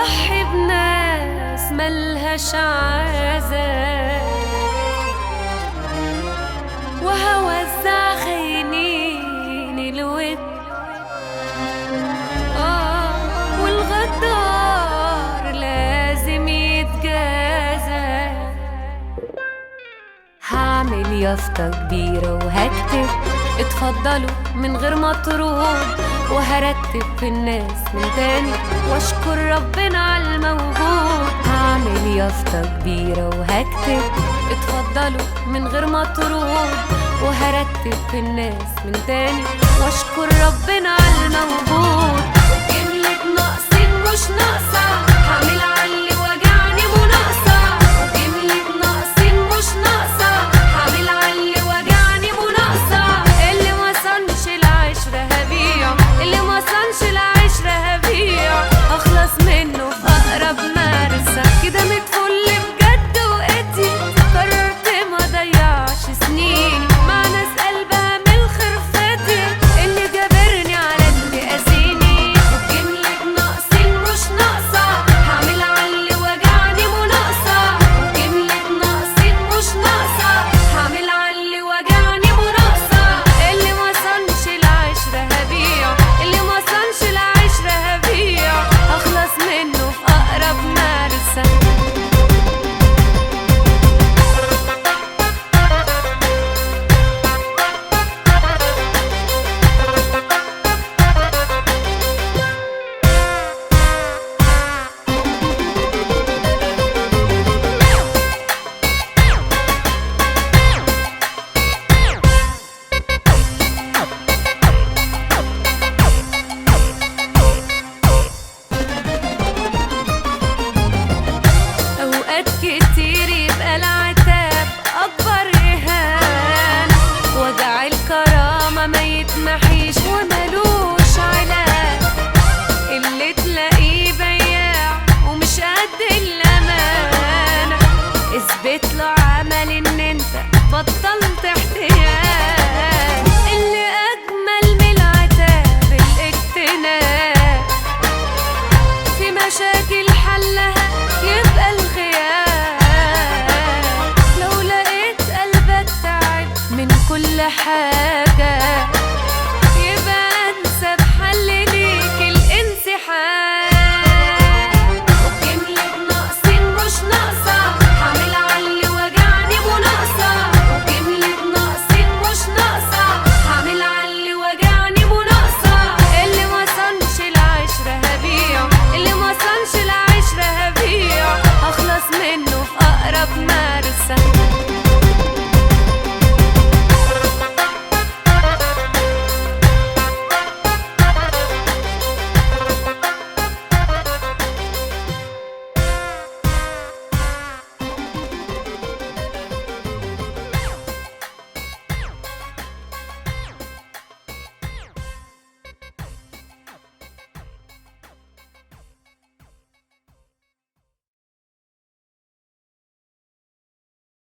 واضحي بناس ملهاش عازة وهوزع خينين الود آه والغدار لازم يتجازى هعمل يافطة كبيرة وهكتب اتفضلوا من غير ما ترد وهرتب في الناس من تاني واشكر ربنا على الموجود هعمل يافطة كبيرة وهكتب اتفضلوا من غير ما ترد وهرتب في الناس من تاني واشكر ربنا على الموجود